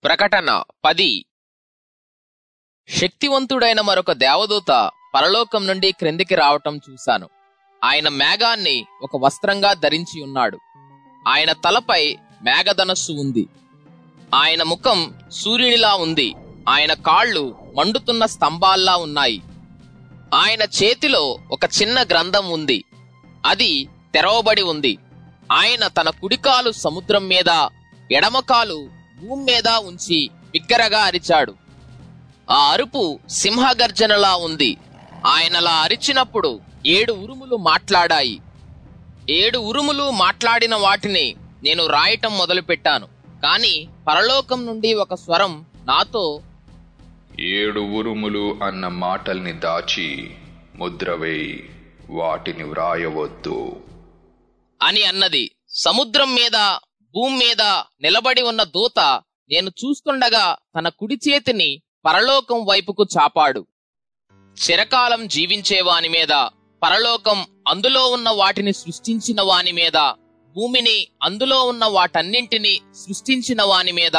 ప్రకటన పది శక్తివంతుడైన మరొక దేవదూత పరలోకం నుండి క్రిందికి రావటం చూశాను ఆయన మేఘాన్ని ఒక వస్త్రంగా ధరించి ఉన్నాడు ఆయన తలపై మేఘధనస్సు ఉంది ఆయన ముఖం సూర్యునిలా ఉంది ఆయన కాళ్ళు మండుతున్న స్తంభాల్లా ఉన్నాయి ఆయన చేతిలో ఒక చిన్న గ్రంథం ఉంది అది తెరవబడి ఉంది ఆయన తన కుడికాలు సముద్రం మీద ఎడమకాలు భూమి మీద ఉంచి బిగ్గరగా అరిచాడు ఆ అరుపు సింహగర్జనలా ఉంది ఆయనలా అరిచినప్పుడు ఏడు ఉరుములు మాట్లాడాయి ఏడు ఉరుములు మాట్లాడిన వాటిని నేను రాయటం మొదలుపెట్టాను కాని పరలోకం నుండి ఒక స్వరం నాతో ఏడు ఉరుములు అన్న మాటల్ని దాచి ముద్రవేయి వాటిని వ్రాయవద్దు అని అన్నది సముద్రం మీద భూమి మీద నిలబడి ఉన్న దూత నేను చూస్తుండగా తన కుడి చేతిని పరలోకం వైపుకు చాపాడు చిరకాలం జీవించే వాని మీద పరలోకం అందులో ఉన్న వాటిని సృష్టించిన వాని మీద భూమిని అందులో ఉన్న వాటన్నింటినీ సృష్టించిన వాని మీద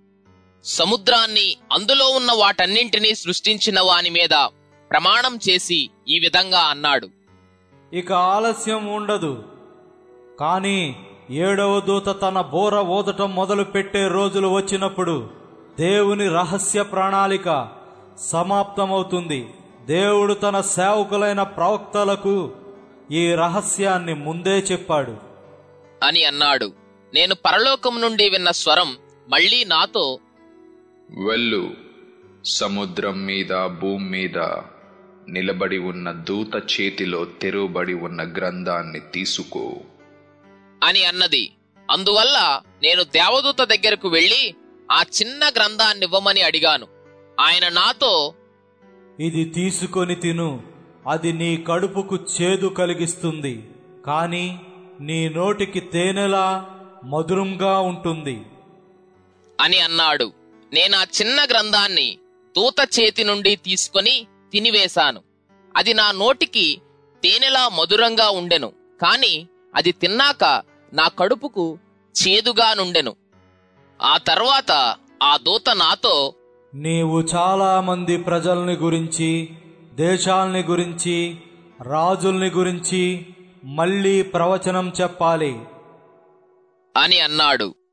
సముద్రాన్ని అందులో ఉన్న వాటన్నింటినీ సృష్టించిన వాని మీద ప్రమాణం చేసి ఈ విధంగా అన్నాడు ఇక ఆలస్యం ఉండదు కానీ ఏడవ దూత తన బోర ఊదటం మొదలు పెట్టే రోజులు వచ్చినప్పుడు దేవుని రహస్య ప్రణాళిక సమాప్తమవుతుంది దేవుడు తన సేవకులైన ప్రవక్తలకు ఈ రహస్యాన్ని ముందే చెప్పాడు అని అన్నాడు నేను పరలోకం నుండి విన్న స్వరం మళ్ళీ నాతో వెళ్ళు సముద్రం మీద భూమి మీద నిలబడి ఉన్న దూత చేతిలో తెరువబడి ఉన్న గ్రంథాన్ని తీసుకో అని అన్నది అందువల్ల నేను దేవదూత దగ్గరకు వెళ్లి ఆ చిన్న గ్రంథాన్నివ్వమని అడిగాను ఆయన నాతో ఇది తీసుకొని తిను అది నీ కడుపుకు చేదు కలిగిస్తుంది కానీ నీ నోటికి తేనెలా మధురంగా ఉంటుంది అని అన్నాడు నేను ఆ చిన్న గ్రంథాన్ని దూత చేతి నుండి తీసుకొని తినివేశాను అది నా నోటికి తేనెలా మధురంగా ఉండెను కాని అది తిన్నాక నా కడుపుకు చేదుగా నుండెను ఆ తర్వాత ఆ దూత నాతో నీవు చాలా మంది ప్రజల్ని గురించి దేశాల్ని గురించి రాజుల్ని గురించి మళ్ళీ ప్రవచనం చెప్పాలి అని అన్నాడు